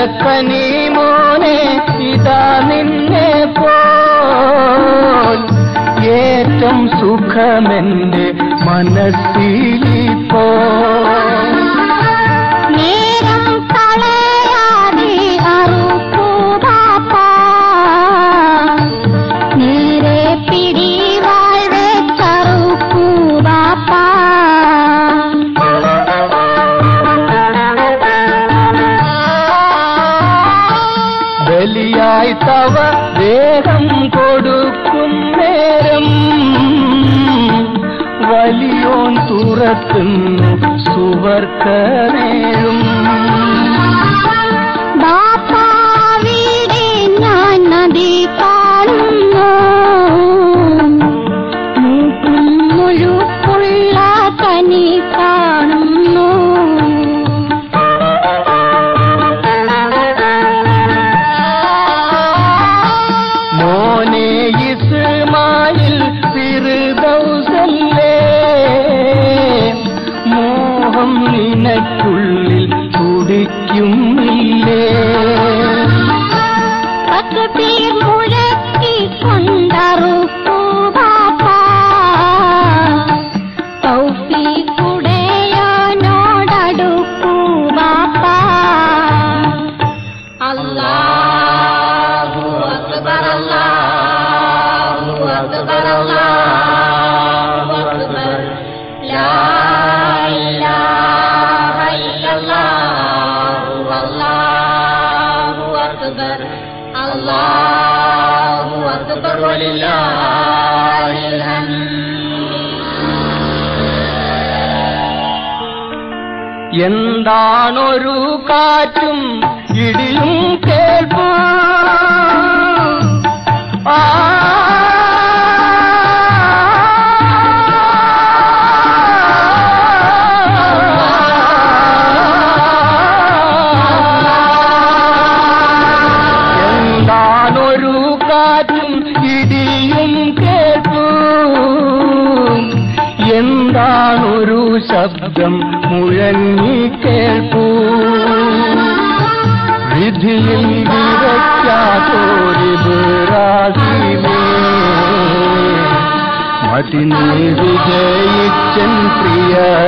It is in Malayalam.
കനിമോനെ ഇതാ നിന്നെ പോൽ ഏറ്റം സുഖമെന്റെ മനസ്സിലിപ്പോ നേരം കളയാതെ അറുപ്പൂ ബാപ്പാ നേരെ പിടിവാൾ വെച്ചറുപ്പൂ ബാപ്പാ ബലിയായി തവ ദേഹം കൊടുക്കും നേരം വലിയോൻ തുറക്കുന്നു സുവർക്കനേഴും ബാപ്പാവിടെ ഞാൻ നദി കാണുന്നു മൂക്കും മുഴുപ്പുള്ള കനി കാണുന്നു മോനെ ഇസ്മായിൽ ഫിർദൗസല്ലേ മോഹം നിനക്കുള്ളിൽ തുടിക്കുന്നില്ലേ തക്ബീർ മുഴക്കി കൊണ്ടറുപ്പൂ ബാപ്പാ തൗഫീഖുടയോനോടടുപ്പൂ ബാപ്പാ അല്ലാഹു അക്ബർ അല്ലാഹു അക്ബർ അല്ലാഹു അക്ബർ ലാ ഇലാഹ ഇല്ലല്ലാഹു അല്ലാഹു അക്ബർ അല്ലാഹു അക്ബർ വലില്ലാഹിൽ ഹംദ് എന്താണൊരു കാറ്റും ഇടിയും കേൾപ്പും ആ എന്താണൊരു കാറ്റും ഇടിയും കേൾപ്പും എന്താണൊരു ശബ്ദം മുഴങ്ങി കേൾപ്പൂ വിധിയിൽ വിരയ്ക്കാത്തോരിബിറാഹിമേ മതിനെ വിജയിച്ചൻ പ്രിയ